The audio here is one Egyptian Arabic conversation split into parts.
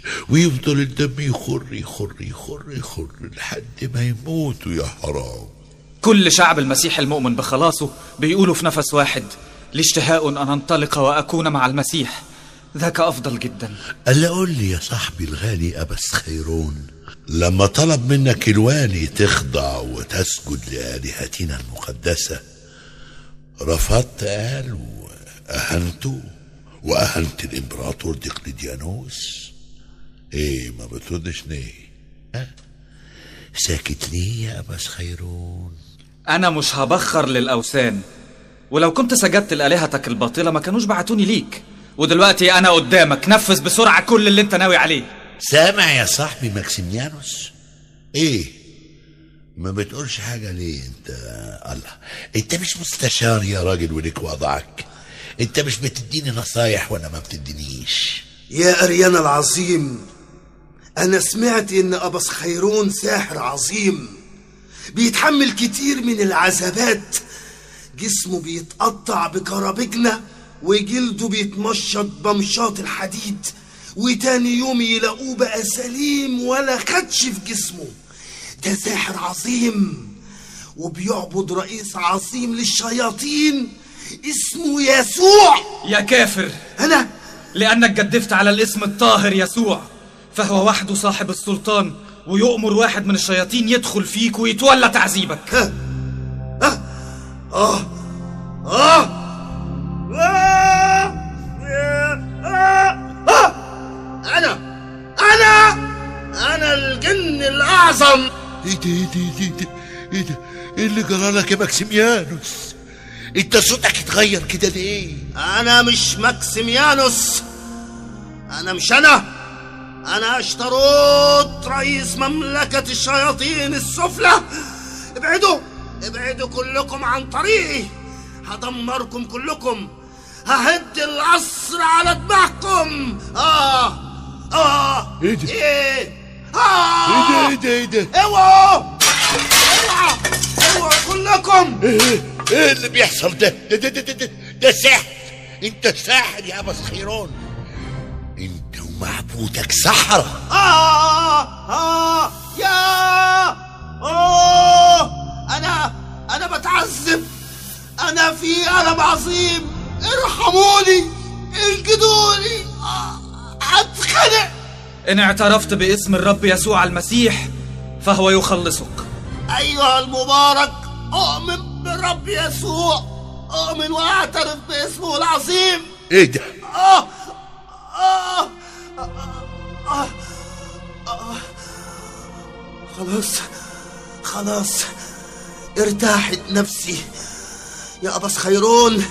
ويفضل الدم يخر يخر يخر يخر لحد ما يموتوا يا حرام كل شعب المسيح المؤمن بخلاصه بيقولوا في نفس واحد لي اشتهاء أن أنطلق وأكون مع المسيح ذاك أفضل جدا ألا قول لي يا صاحبي الغالي أبس خيرون لما طلب منك الوالي تخضع وتسجد لآلهتنا المقدسة رفضت قال وأهنته وأهنت الإمبراطور دقلديانوس إيه ما بتردش ليه ها ساكت ليه يا أبس خيرون أنا مش هبخر للأوثان ولو كنت سجدت لآلهتك الباطلة ما كانوش بعتوني ليك ودلوقتي أنا قدامك نفذ بسرعة كل اللي أنت ناوي عليه سامع يا صاحبي ماكسيميانوس ايه ما بتقولش حاجة ليه انت الله انت مش مستشار يا راجل وليك وضعك انت مش بتديني نصايح وانا ما بتدينيش يا أريانا العظيم أنا سمعت إن أبس خيرون ساحر عظيم بيتحمل كتير من العذابات جسمه بيتقطع بكرابجنة وجلده بيتمشط بمشاط الحديد وتاني يوم يلاقوه بقى سليم ولا خدش في جسمه ده ساحر عظيم وبيعبد رئيس عظيم للشياطين اسمه يسوع يا كافر أنا لأنك جدفت على الاسم الطاهر يسوع فهو وحده صاحب السلطان ويؤمر واحد من الشياطين يدخل فيك ويتولى تعذيبك ها ها آه آه آه آه آه أنا أنا أنا الجن الأعظم ايه ده ايه ده ايه ده ايه ده ايه اللي جرالك يا ماكسيميانوس انت صوتك اتغير كده ليه أنا مش ماكسيميانوس أنا مش أنا أنا أشتروت رئيس مملكة الشياطين السفلى ابعدوا ابعدوا كلكم عن طريقي هدمركم كلكم ههد القصر على دماغكم آه آه إيه ده؟ إيه آه ايه ده ايه ده ايه ده اوعوا اوعوا اوعوا كلكم ايه ايه اللي بيحصل ده ده ده ده, ده, ده, ده سحر انت ساحر يا ابس خيرون انت ومعبودك سحرة آه آه يا أوه أنا أنا بتعذب أنا في ألم عظيم ارحموني انقذوني آه، هتخنق إن اعترفت باسم الرب يسوع المسيح فهو يخلصك أيها المبارك أؤمن بالرب يسوع أؤمن وأعترف باسمه العظيم ايه ده آه آه آه آه آه خلاص خلاص ارتاحت نفسي يا أبس خيرون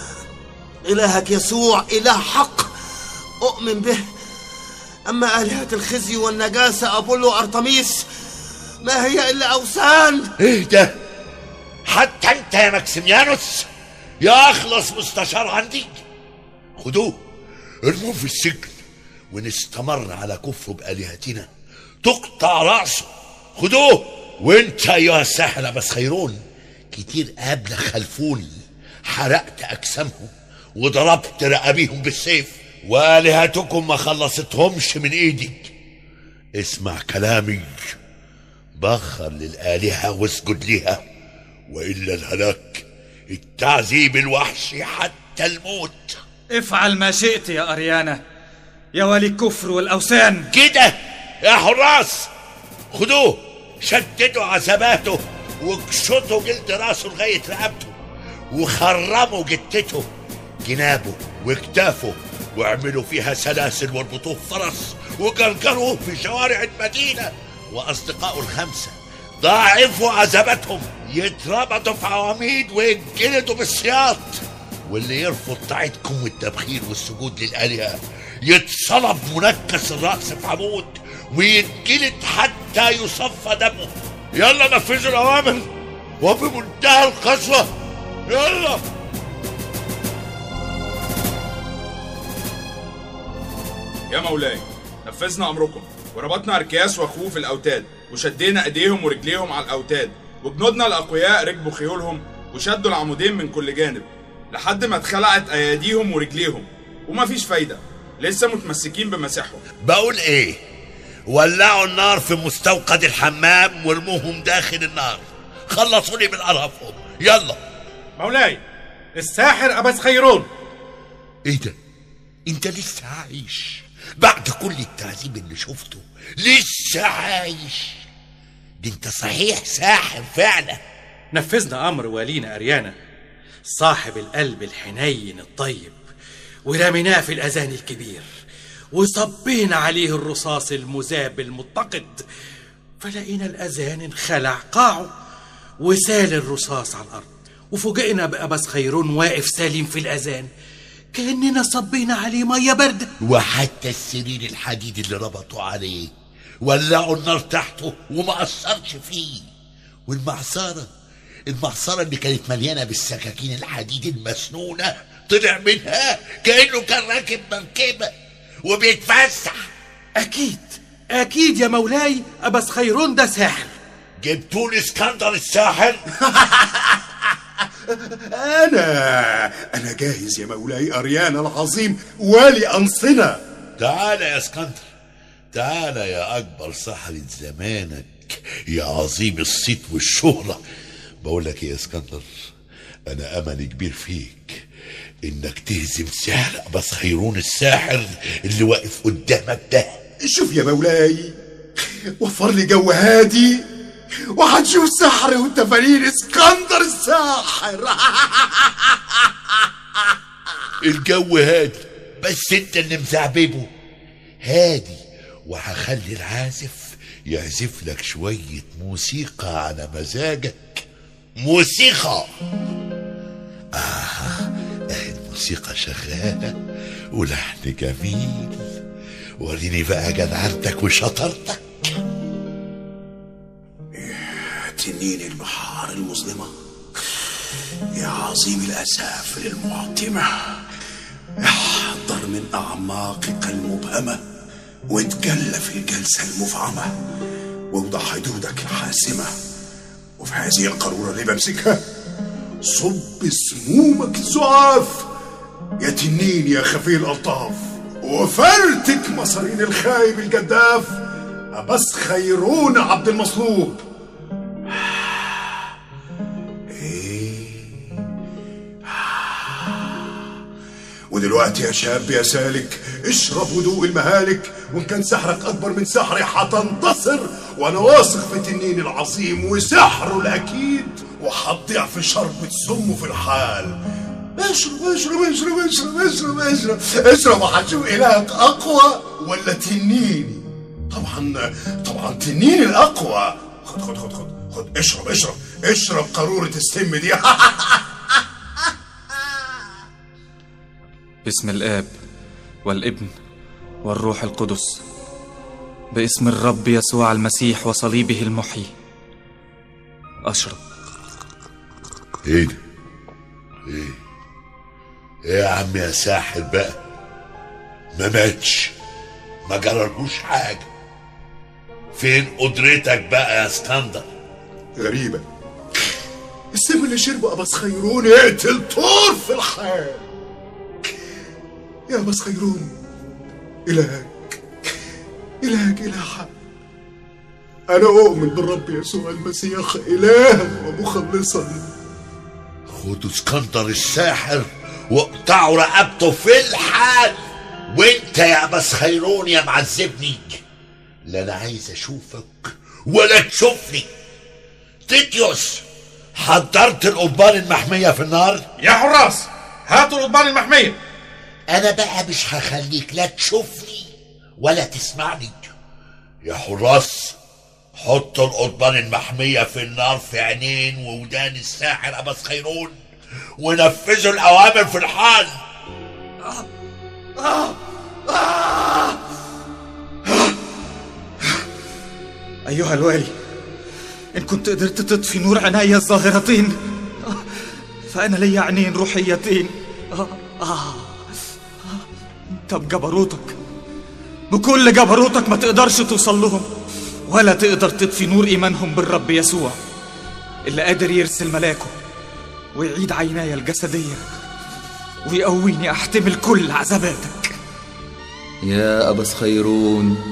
إلهك يسوع إله حق أؤمن به أما آلهة الخزي والنجاسة أبولو أرتميس ما هي إلا أوثان ايه ده حتى انت يا ماكسيميانوس يا اخلص مستشار عندي خدوه ارموه في السجن وان استمر على كفره بآلهتنا تقطع رأسه خدوه وانت ايها الساحر بس خيرون كتير قبل خلفوني حرقت اجسامهم وضربت رقابيهم بالسيف والهتكم ما خلصتهمش من ايدي اسمع كلامي بخر للآلهة واسجد لها وإلا الهلاك التعذيب الوحشي حتى الموت افعل ما شئت يا أريانا يا ولي الكفر والأوثان كده يا حراس خدوه شددوا عزباته واكشطوا جلد راسه لغاية رقبته وخرموا جتته جنابه وكتافه واعملوا فيها سلاسل واربطوه فرس وجرجروه في شوارع المدينة وأصدقائه الخمسة ضاعفوا عذاباتهم يتربطوا في عواميد ويتجلدوا بالسياط واللي يرفض طاعتكم والتبخير والسجود للآلهة يتصلب منكس الرأس في عمود ويتجلد حتى يصفى دمه يلا نفذوا الأوامر وبمنتهى القسوة يلا يا مولاي نفذنا امركم وربطنا اركياس واخوه في الاوتاد وشدينا ايديهم ورجليهم على الاوتاد وجنودنا الاقوياء ركبوا خيولهم وشدوا العمودين من كل جانب لحد ما اتخلعت اياديهم ورجليهم ومفيش فايده لسه متمسكين بمسيحهم بقول ايه ولعوا النار في مستوقد الحمام وارموهم داخل النار خلصوني من قرفهم يلا مولاي الساحر أبس خيرون ايه ده انت لسه عايش بعد كل التعذيب اللي شفته لسه عايش ده انت صحيح ساحر فعلا نفذنا أمر والينا أريانا صاحب القلب الحنين الطيب ورميناه في الأذان الكبير وصبينا عليه الرصاص المذاب المتقد فلقينا الأذان انخلع قاعه وسال الرصاص على الأرض وفوجئنا بأبس خيرون واقف سليم في الأذان كأننا صبينا عليه مية باردة وحتى السرير الحديد اللي ربطوا عليه ولعوا النار تحته وما أثرش فيه والمعصرة المعصرة اللي كانت مليانة بالسكاكين الحديد المسنونة طلع منها كأنه كان راكب مركبة وبيتفسح أكيد أكيد يا مولاي أبس خيرون ده ساحر جبتوا اسكندر الساحر أنا أنا جاهز يا مولاي أريانا العظيم والي أنصنا تعالى يا اسكندر تعالى يا أكبر سحرة زمانك يا عظيم الصيت والشهرة بقول لك إيه يا اسكندر أنا أمل كبير فيك إنك تهزم سحر بس خيرون الساحر اللي واقف قدامك ده شوف يا مولاي وفر لي جو هادي وهتشوف سحر والتفانين اسكندر الساحر الجو هادي بس انت اللي مزعببه هادي وهخلي العازف يعزف لك شوية موسيقى على مزاجك موسيقى آه آه الموسيقى شغالة ولحن جميل وريني بقى جدعنتك وشطارتك تنين البحار المظلمة يا عظيم الأسافل المعتمة احضر من أعماقك المبهمة واتجلى في الجلسة المفعمة ووضع حدودك الحاسمة وفي هذه القارورة اللي بمسكها صب سمومك الزعاف يا تنين يا خفي الألطاف وفرتك مصارين الخايب الجداف أبس خيرون عبد المصلوب ودلوقتي يا شاب يا سالك اشرب هدوء المهالك وان كان سحرك اكبر من سحري هتنتصر وانا واثق في تنين العظيم وسحره الاكيد وهتضيع في شربة سمه في الحال اشرب اشرب اشرب اشرب اشرب اشرب اشرب وهتشوف الهك اقوى ولا تنيني طبعا طبعا تنين الاقوى خد خد خد خد خد اشرب اشرب اشرب قارورة السم دي باسم الآب والابن والروح القدس باسم الرب يسوع المسيح وصليبه المحيي أشرب ايه ده ايه ايه يا عم يا ساحر بقى ما ماتش ما جرالهوش حاجة فين قدرتك بقى يا اسكندر غريبة السم اللي شربه أبس خيرون يقتل طور في الحال يا أبس خيرون إلهك إلهك إله حق أنا أؤمن بالرب يسوع المسيح إلها ومخلصا خدوا اسكندر الساحر واقطعوا رقبته في الحال وانت يا بس خيرون يا معذبني لا انا عايز اشوفك ولا تشوفني تيتيوس حضرت القضبان المحمية في النار يا حراس هاتوا القضبان المحمية انا بقى مش هخليك لا تشوفني ولا تسمعني يا حراس حطوا القضبان المحمية في النار في عينين وودان الساحر أبس خيرون ونفذوا الأوامر في الحال أيها الوالي إن كنت قدرت تطفي نور عيني الظاهرتين فأنا لي عينين روحيتين آه آه أنت بجبروتك بكل جبروتك ما تقدرش توصل لهم ولا تقدر تطفي نور إيمانهم بالرب يسوع اللي قادر يرسل ملاكه ويعيد عيناي الجسدية ويقويني أحتمل كل عذاباتك يا أبا خيرون